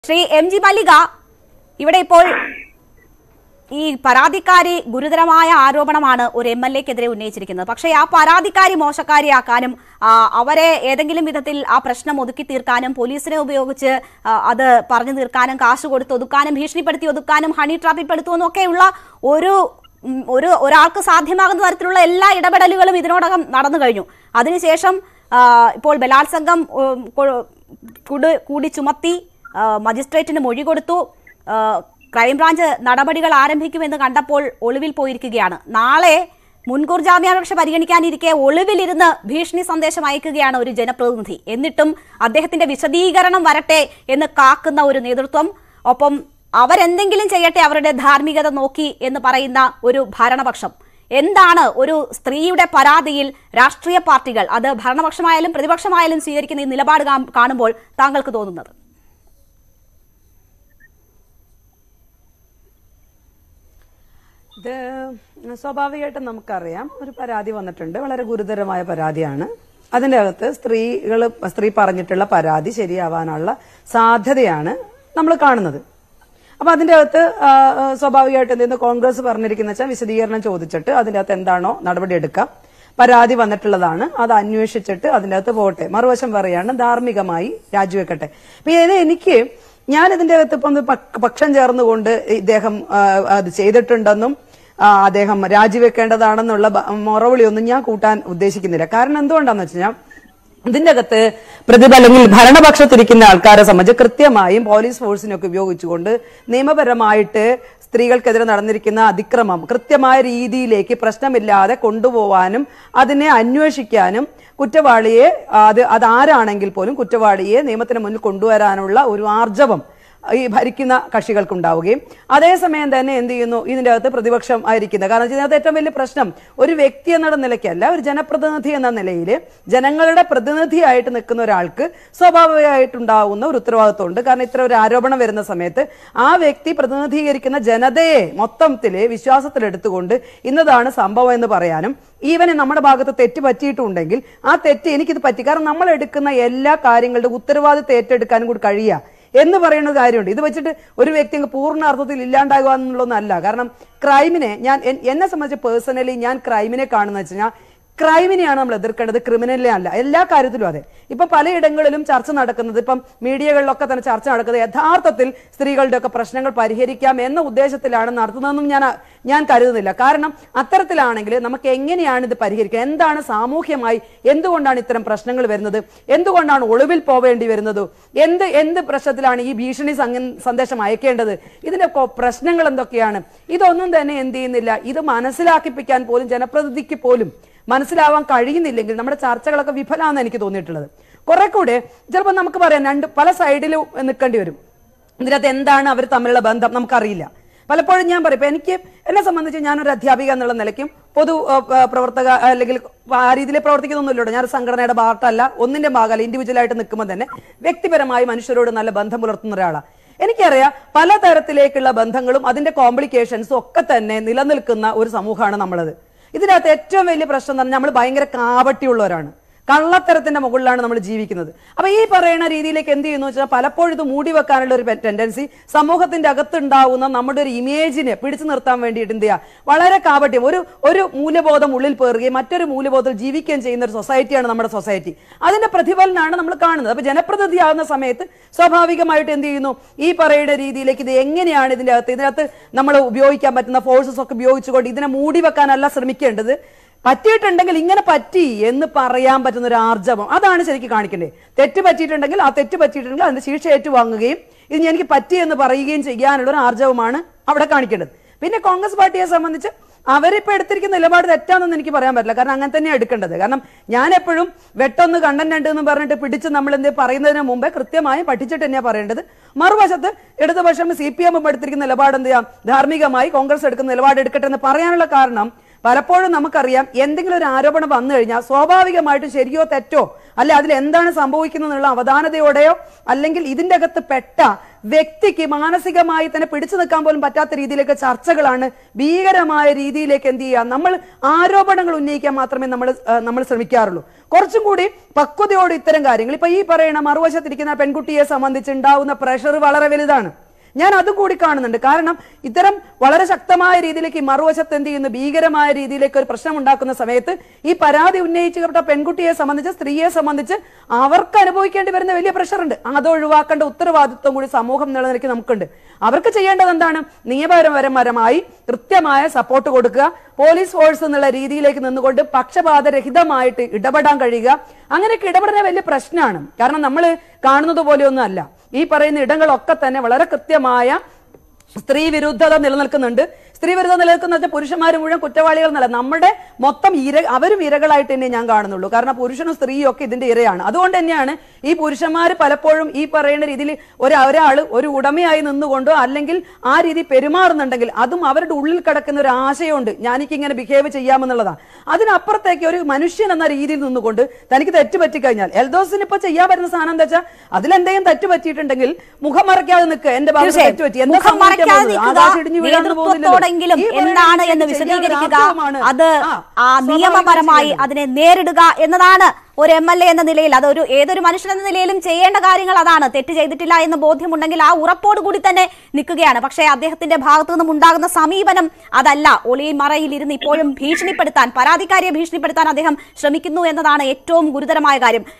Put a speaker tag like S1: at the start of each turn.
S1: Shri M G മല്ലിക ഇവിടെ ഇപ്പോൾ ഈ പരാതിക്കാരി ഗുരുതരമായ ആരോപണമാണ് ഒരു എം എൽ എക്കെതിരെ ഉന്നയിച്ചിരിക്കുന്നത് പക്ഷേ ആ പരാതിക്കാരി മോശക്കാരിയാക്കാനും ആ, അവരെ ഏതെങ്കിലും വിധത്തിൽ ആ പ്രശ്നം ഒതുക്കി തീർക്കാനും പോലീസിനെ ഉപയോഗിച്ച് ആ, അത് പറഞ്ഞു തീർക്കാനും കാശ് കൊടുത്ത് ഒതുക്കാനും ഭീഷണിപ്പെടുത്തി ഒതുക്കാനും ഹണി ട്രാപ്പിൽ പെടുത്തുമെന്നും ഒക്കെയുള്ള ഒരു ഉം, ഒരു ഒരാൾക്ക് സാധ്യമാകുന്ന തരത്തിലുള്ള എല്ലാ ഇടപെടലുകളും ഇതിനോടകം നടന്നു കഴിഞ്ഞു അതിനുശേഷം ആ, ഇപ്പോൾ ബലാത്സംഗം ഉം, കൊ- കുട്- കൂടി ചുമത്തി ആ, മജിസ്ട്രേറ്റിന് മൊഴി കൊടുത്തു ആ, ക്രൈംബ്രാഞ്ച് നടപടികൾ ആരംഭിക്കുമെന്ന് കണ്ടപ്പോൾ ഒളിവിൽ പോയിരിക്കുകയാണ് നാളെ മുൻകൂർ ജാമ്യാപേക്ഷ പരിഗണിക്കാനിരിക്കെ ഒളിവിലിരുന്ന് ഭീഷണി സന്ദേശം അയക്കുകയാണ് ഒരു ജനപ്രതിനിധി എന്നിട്ടും അദ്ദേഹത്തിന്റെ വിശദീകരണം വരട്ടെ എന്ന് കാക്കുന്ന ഒരു നേതൃത്വം ഒപ്പം അവരെന്തെങ്കിലും ചെയ്യട്ടെ അവരുടെ ധാർമ്മികത നോക്കി എന്ന് പറയുന്ന ഒരു ഭരണപക്ഷം എന്താണ് ഒരു സ്ത്രീയുടെ പരാതിയിൽ രാഷ്ട്രീയ പാർട്ടികൾ അത് ഭരണപക്ഷമായാലും പ്രതിപക്ഷമായാലും സ്വീകരിക്കുന്ന ഈ നിലപാട് കാ- കാണുമ്പോൾ താങ്കൾക്ക് തോന്നുന്നത്
S2: ഇത് സ്വാഭാവികമായിട്ടും നമുക്കറിയാം ഒരു പരാതി വന്നിട്ടുണ്ട് വളരെ ഗുരുതരമായ പരാതിയാണ് അതിന്റെ അകത്ത് സ്ത്രീകൾ സ്ത്രീ പറഞ്ഞിട്ടുള്ള പരാതി ശരിയാവാനുള്ള സാധ്യതയാണ് നമ്മൾ കാണുന്നത് അപ്പൊ അതിന്റെ അകത്ത് ആ, ആ, സ്വാഭാവികമായിട്ട് എന്തെന്ന് കോൺഗ്രസ് പറഞ്ഞിരിക്കുന്ന വെച്ചാൽ വിശദീകരണം ചോദിച്ചിട്ട് അതിന്റെ അകത്ത് എന്താണോ നടപടി എടുക്കാം പരാതി വന്നിട്ടുള്ളതാണ് അത് അന്വേഷിച്ചിട്ട് അതിന്റെ അകത്ത് പോട്ടെ മറുവശം പറയാണ് ധാർമ്മികമായി രാജിവെക്കട്ടെ അപ്പൊ ഇത് എനിക്ക് ഞാൻ ഇതിന്റെ അകത്ത് ഇപ്പം ഒന്ന് പക്- പക്ഷം ചേർന്നുകൊണ്ട് ഇദ്ദേഹം ആ, അത് ചെയ്തിട്ടുണ്ടെന്നും ആ, അദ്ദേഹം രാജിവെക്കേണ്ടതാണെന്നുള്ള ബ- മറുപടിയൊന്നും ഞാൻ കൂട്ടാൻ ഉദ്ദേശിക്കുന്നില്ല കാരണം എന്തുകൊണ്ടാന്ന് വെച്ച് കഴിഞ്ഞാൽ ഇതിന്റെ അകത്ത് പ്രതിഭ അല്ലെങ്കിൽ ഭരണപക്ഷത്തിരിക്കുന്ന ആൾക്കാരെ സംബന്ധിച്ച് കൃത്യമായും പോലീസ് ഫോഴ്സിനൊക്കെ ഉപയോഗിച്ചുകൊണ്ട് നിയമപരമായിട്ട് സ്ത്രീകൾക്കെതിരെ നടന്നിരിക്കുന്ന അതിക്രമം കൃത്യമായ രീതിയിലേക്ക് പ്രശ്നമില്ലാതെ കൊണ്ടുപോവാനും അതിനെ അന്വേഷിക്കാനും കുറ്റവാളിയെ അത് അതാരാണെങ്കിൽ പോലും കുറ്റവാളിയെ നിയമത്തിന് മുന്നിൽ കൊണ്ടുവരാനുള്ള ഒരു ആർജവം ഈ ഭരിക്കുന്ന കക്ഷികൾക്കുണ്ടാവുകയും അതേസമയം തന്നെ എന്ത് ചെയ്യുന്നു ഇതിന്റെ അകത്ത് പ്രതിപക്ഷം ആയിരിക്കുന്നത് കാരണം ഇതിനകത്ത് ഏറ്റവും വലിയ പ്രശ്നം ഒരു വ്യക്തി എന്നുള്ള നിലയ്ക്കല്ല ഒരു ജനപ്രതിനിധി എന്ന നിലയിൽ ജനങ്ങളുടെ പ്രതിനിധിയായിട്ട് നിൽക്കുന്ന ഒരാൾക്ക് സ്വാഭാവികമായിട്ടുണ്ടാവുന്ന ഒരു ഉത്തരവാദിത്വമുണ്ട് കാരണം ഇത്ര ഒരു ആരോപണം വരുന്ന സമയത്ത് ആ വ്യക്തി പ്രതിനിധീകരിക്കുന്ന ജനതയെ മൊത്തത്തില് വിശ്വാസത്തിലെടുത്തുകൊണ്ട് ഇന്നതാണ് സംഭവം എന്ന് പറയാനും ഈവൻ നമ്മുടെ ഭാഗത്ത് തെറ്റ് പറ്റിയിട്ടുണ്ടെങ്കിൽ ആ തെറ്റ് എനിക്കിത് പറ്റി കാരണം നമ്മൾ എടുക്കുന്ന എല്ലാ കാര്യങ്ങളുടെ ഉത്തരവാദിത്തം ഏറ്റെടുക്കാനും കൂടി കഴിയുക എന്ന് പറയുന്ന ഒരു കാര്യമുണ്ട് ഇത് വെച്ചിട്ട് ഒരു വ്യക്തി അങ്ങ് പൂർണ്ണ അർത്ഥത്തിൽ ഇല്ലാണ്ടാകുക എന്നുള്ളതൊന്നല്ല കാരണം ക്രൈമിനെ ഞാൻ എൻ- എന്നെ സംബന്ധിച്ച് പേഴ്സണലി ഞാൻ ക്രൈമിനെ കാണുന്ന വെച്ച് കഴിഞ്ഞാൽ ക്രൈമിനെയാണ് നമ്മൾ എതിർക്കേണ്ടത് ക്രിമിനലിനെ അല്ല എല്ലാ കാര്യത്തിലും അതെ ഇപ്പൊ പലയിടങ്ങളിലും ചർച്ച നടക്കുന്നത് ഇപ്പം മീഡിയകളിലൊക്കെ തന്നെ ചർച്ച നടക്കുന്നത് യഥാർത്ഥത്തിൽ സ്ത്രീകളുടെ ഒക്കെ പ്രശ്നങ്ങൾ പരിഹരിക്കാം എന്ന ഉദ്ദേശത്തിലാണ് നടത്തുന്നതെന്നും ഞാൻ ഞാൻ കരുതുന്നില്ല കാരണം അത്തരത്തിലാണെങ്കിൽ നമുക്ക് എങ്ങനെയാണ് ഇത് പരിഹരിക്കുക എന്താണ് സാമൂഹ്യമായി എന്തുകൊണ്ടാണ് ഇത്തരം പ്രശ്നങ്ങൾ വരുന്നത് എന്തുകൊണ്ടാണ് ഒളിവിൽ പോവേണ്ടി വരുന്നത് എന്ത് എന്ത് പ്രശ്നത്തിലാണ് ഈ ഭീഷണി സംഗ- സന്ദേശം അയക്കേണ്ടത് ഇതിന്റെ കൊ- പ്രശ്നങ്ങൾ എന്തൊക്കെയാണ് ഇതൊന്നും തന്നെ എന്ത് ചെയ്യുന്നില്ല ഇത് മനസ്സിലാക്കിപ്പിക്കാൻ പോലും ജനപ്രതിനിധിക്ക് പോലും മനസ്സിലാവാൻ കഴിയുന്നില്ലെങ്കിൽ നമ്മുടെ ചർച്ചകളൊക്കെ വിഫലാന്ന് എനിക്ക് തോന്നിയിട്ടുള്ളത് കുറെ കൂടെ ചിലപ്പോൾ നമുക്ക് പറയാം രണ്ട് പല സൈഡിലും നിൽക്കേണ്ടി വരും ഇതിനകത്ത് എന്താണ് അവർ തമ്മിലുള്ള ബന്ധം നമുക്കറിയില്ല പലപ്പോഴും ഞാൻ പറയും ഇപ്പൊ എനിക്ക് എന്നെ സംബന്ധിച്ച് ഞാനൊരു അധ്യാപിക എന്നുള്ള നിലയ്ക്കും പൊതു ആ, ആ, പ്രവർത്തക അല്ലെങ്കിൽ ആ രീതിയിൽ പ്രവർത്തിക്കുന്നൊന്നുമില്ലല്ലോ ഞാൻ ഒരു സംഘടനയുടെ ഭാഗത്തല്ല ഒന്നിന്റെ ഭാഗമല്ല ഇൻഡിവിജ്വൽ ആയിട്ട് നിൽക്കുമ്പോൾ തന്നെ വ്യക്തിപരമായി മനുഷ്യരോട് നല്ല ബന്ധം പുലർത്തുന്ന ഒരാളാണ് എനിക്കറിയാം പലതരത്തിലേക്കുള്ള ബന്ധങ്ങളും അതിന്റെ കോംപ്ലിക്കേഷൻസും ഒക്കെ തന്നെ നിലനിൽക്കുന്ന ഒരു സമൂഹമാണ് നമ്മളത് ഇതിനകത്ത് ഏറ്റവും വലിയ പ്രശ്നം എന്ന് പറഞ്ഞാൽ നമ്മൾ ഭയങ്കര കാപട്ടിയുള്ളവരാണ് കള്ളത്തരത്തിന്റെ മുകളിലാണ് നമ്മൾ ജീവിക്കുന്നത് അപ്പൊ ഈ പറയുന്ന രീതിയിലേക്ക് എന്ത് ചെയ്യുന്നു വെച്ചാൽ പലപ്പോഴും ഇത് മൂടി വെക്കാനുള്ള ഒരു ടെൻഡൻസി സമൂഹത്തിന്റെ അകത്തുണ്ടാവുന്ന നമ്മുടെ ഒരു ഇമേജിനെ പിടിച്ചു നിർത്താൻ വേണ്ടിയിട്ട് എന്ത് ചെയ്യുക വളരെ കാപട്യം ഒരു ഒരു മൂല്യബോധം ഉള്ളിൽ പേറുകയും മറ്റൊരു മൂല്യബോധത്തിൽ ജീവിക്കുകയും ചെയ്യുന്ന ഒരു സൊസൈറ്റിയാണ് നമ്മുടെ സൊസൈറ്റി അതിന്റെ പ്രതിഫലനാണ് നമ്മൾ കാണുന്നത് അപ്പൊ ജനപ്രതിനിധി ആകുന്ന സമയത്ത് സ്വാഭാവികമായിട്ട് എന്ത് ചെയ്യുന്നു ഈ പറയുന്ന രീതിയിലേക്ക് ഇത് എങ്ങനെയാണ് ഇതിന്റെ അകത്ത് ഇതിനകത്ത് നമ്മൾ ഉപയോഗിക്കാൻ പറ്റുന്ന ഫോഴ്സസ് ഒക്കെ ഉപയോഗിച്ചുകൊണ്ട് ഇതിനെ മൂടി വെക്കാനല്ല ശ്രമിക്കേണ്ടത് പറ്റിയിട്ടുണ്ടെങ്കിൽ ഇങ്ങനെ പറ്റി എന്ന് പറയാൻ പറ്റുന്ന ഒരു ആർജവം അതാണ് ശരിക്കും കാണിക്കേണ്ടത് തെറ്റ് പറ്റിയിട്ടുണ്ടെങ്കിൽ ആ തെറ്റ് പറ്റിയിട്ടുണ്ടെങ്കിൽ അതിന്റെ ശിക്ഷ ഏറ്റുവാങ്ങുകയും ഇത് എനിക്ക് പറ്റി എന്ന് പറയുകയും ചെയ്യാനുള്ള ഒരു ആർജവമാണ് അവിടെ കാണിക്കേണ്ടത് പിന്നെ കോൺഗ്രസ് പാർട്ടിയെ സംബന്ധിച്ച് അവരിപ്പോ എടുത്തിരിക്കുന്ന നിലപാട് തെറ്റാണെന്ന് എനിക്ക് പറയാൻ പറ്റില്ല കാരണം അങ്ങനെ തന്നെയാണ് എടുക്കേണ്ടത് കാരണം ഞാൻ എപ്പോഴും വെട്ടൊന്ന് കണ്ടൻ രണ്ട് എന്ന് പറഞ്ഞിട്ട് പിടിച്ച് നമ്മൾ എന്ത് പറയുന്നതിന് മുമ്പേ കൃത്യമായും പഠിച്ചിട്ട് തന്നെയാണ് പറയേണ്ടത് മറുവശത്ത് ഇടതുപക്ഷം സി പി എം എടുത്തിരിക്കുന്ന നിലപാട് എന്ത് ചെയ്യാം ധാർമ്മികമായി കോൺഗ്രസ് എടുക്കുന്ന നിലപാട് എടുക്കട്ടെ എന്ന് പറയാനുള്ള കാരണം പലപ്പോഴും നമുക്കറിയാം എന്തെങ്കിലും ഒരു ആരോപണം വന്നു കഴിഞ്ഞാൽ സ്വാഭാവികമായിട്ടും ശരിയോ തെറ്റോ അല്ലെ അതിൽ എന്താണ് സംഭവിക്കുന്നത് എന്നുള്ള അവധാനതയോടെയോ അല്ലെങ്കിൽ ഇതിന്റെ അകത്ത് പെട്ട വ്യക്തിക്ക് മാനസികമായി തന്നെ പിടിച്ചു നിൽക്കാൻ പോലും പറ്റാത്ത രീതിയിലേക്ക് ചർച്ചകളാണ് ഭീകരമായ രീതിയിലേക്ക് എന്ത് ചെയ്യുക നമ്മൾ ആരോപണങ്ങൾ ഉന്നയിക്കാൻ മാത്രമേ നമ്മൾ ആ, നമ്മൾ ശ്രമിക്കാറുള്ളൂ കുറച്ചും കൂടി പക്വതയോട് ഇത്തരം കാര്യങ്ങൾ ഇപ്പൊ ഈ പറയുന്ന മറുവശത്തിരിക്കുന്ന പെൺകുട്ടിയെ സംബന്ധിച്ച് ഉണ്ടാവുന്ന പ്രഷർ വളരെ വലുതാണ് ഞാൻ അതും കൂടി കാണുന്നുണ്ട് കാരണം ഇത്തരം വളരെ ശക്തമായ രീതിയിലേക്ക് ഈ മറുവശത്ത് എന്ത് ചെയ്യുന്നു ഭീകരമായ രീതിയിലേക്ക് ഒരു പ്രശ്നം ഉണ്ടാക്കുന്ന സമയത്ത് ഈ പരാതി ഉന്നയിച്ചപ്പെട്ട പെൺകുട്ടിയെ സംബന്ധിച്ച് സ്ത്രീയെ സംബന്ധിച്ച് അവർക്ക് അനുഭവിക്കേണ്ടി വരുന്ന വലിയ പ്രഷറുണ്ട് അത് ഒഴിവാക്കേണ്ട ഉത്തരവാദിത്വം കൂടി സമൂഹം എന്നുള്ള നിലയ്ക്ക് നമുക്കുണ്ട് അവർക്ക് ചെയ്യേണ്ടത് എന്താണ് നിയമപരപരമായി കൃത്യമായ സപ്പോർട്ട് കൊടുക്കുക പോലീസ് ഫോഴ്സ് എന്നുള്ള രീതിയിലേക്ക് നിന്നുകൊണ്ട് പക്ഷപാതരഹിതമായിട്ട് ഇടപെടാൻ കഴിയുക അങ്ങനെയൊക്കെ ഇടപെടുന്ന വലിയ പ്രശ്നമാണ് കാരണം നമ്മൾ കാണുന്നത് പോലെയൊന്നും അല്ല ഈ പറയുന്ന ഇടങ്ങളൊക്കെ തന്നെ വളരെ കൃത്യമായ സ്ത്രീ വിരുദ്ധത നിലനിൽക്കുന്നുണ്ട് സ്ത്രീ വിരുദ്ധത നിലനിൽക്കുന്ന വെച്ചാൽ പുരുഷന്മാർ മുഴുവൻ കുറ്റവാളികൾ എന്നല്ല നമ്മുടെ മൊത്തം ഇര അവരും ഇരകളായിട്ട് തന്നെ ഞാൻ കാണുന്നുള്ളൂ കാരണം പുരുഷനും സ്ത്രീയും ഒക്കെ ഇതിന്റെ ഇരയാണ് അതുകൊണ്ട് തന്നെയാണ് ഈ പുരുഷന്മാർ പലപ്പോഴും ഈ പറയുന്ന രീതിയിൽ ഒരു ഒരാൾ ഒരു ഉടമയായി നിന്നുകൊണ്ടോ അല്ലെങ്കിൽ ആ രീതി പെരുമാറുന്നുണ്ടെങ്കിൽ അതും അവരുടെ ഉള്ളിൽ കിടക്കുന്ന ഒരു ആശയമുണ്ട് ഞാനിക്ക് ഇങ്ങനെ ബിഹേവ് ചെയ്യാമെന്നുള്ളതാണ് അതിനപ്പുറത്തേക്ക് ഒരു മനുഷ്യൻ എന്ന രീതിയിൽ നിന്നുകൊണ്ട് തനിക്ക് തെറ്റ് പറ്റിക്കഴിഞ്ഞാൽ എൽദോസിന് ഇപ്പൊ ചെയ്യാൻ പറ്റുന്ന സാധനം എന്താ വെച്ചാൽ അതിലെന്തെങ്കിലും തെറ്റ് പറ്റിയിട്ടുണ്ടെങ്കിൽ മുഖം മറയ്ക്കാതെ നിൽക്കുക എന്റെ ഭാഗത്ത്
S1: തീർച്ചയായും.
S2: തെറ്റ് പറ്റി എന്താ
S1: മുഖം
S2: സംഭവിക്കാൻ
S1: മറയ്ക്കാതെ
S2: പോകുന്നത്?
S1: നിൽക്കുക,
S2: ആകാശം ഇടിഞ്ഞു വീഴാനൊന്നും പോകുന്നില്ലല്ലോ.
S1: നേതൃത്വത്തോടെങ്കിലും
S2: ഈ പറയുന്ന
S1: എന്താണ് എന്ന്
S2: രീതിയിൽ ചെയ്യാൻ
S1: വിശദീകരിക്കുക
S2: രാഷ്ട്രീയമാണ്.
S1: അത്
S2: ആ,
S1: ആ നിയമപരമായി
S2: സ്വാഭാവികം
S1: അതിനെ നേരിടുക എന്നതാണ് ഒരു എം എൽ എ എന്ന നിലയിൽ അതൊരു ഏതൊരു മനുഷ്യൻ എന്ന നിലയിലും ചെയ്യേണ്ട കാര്യങ്ങൾ അതാണ് തെറ്റ് ചെയ്തിട്ടില്ല എന്ന് ബോധ്യമുണ്ടെങ്കിൽ ആ ഉറപ്പോട് കൂടി തന്നെ നിൽക്കുകയാണ് പക്ഷേ അദ്ദേഹത്തിന്റെ ഭാഗത്തു നിന്നും ഉണ്ടാകുന്ന സമീപനം അതല്ല ഒളിയിൽ മറയിൽ ഇരുന്ന് ഇപ്പോഴും ഭീഷണിപ്പെടുത്താൻ പരാതിക്കാരിയെ ഭീഷണിപ്പെടുത്താൻ അദ്ദേഹം ശ്രമിക്കുന്നു എന്നതാണ് ഏറ്റവും ഗുരുതരമായ കാര്യം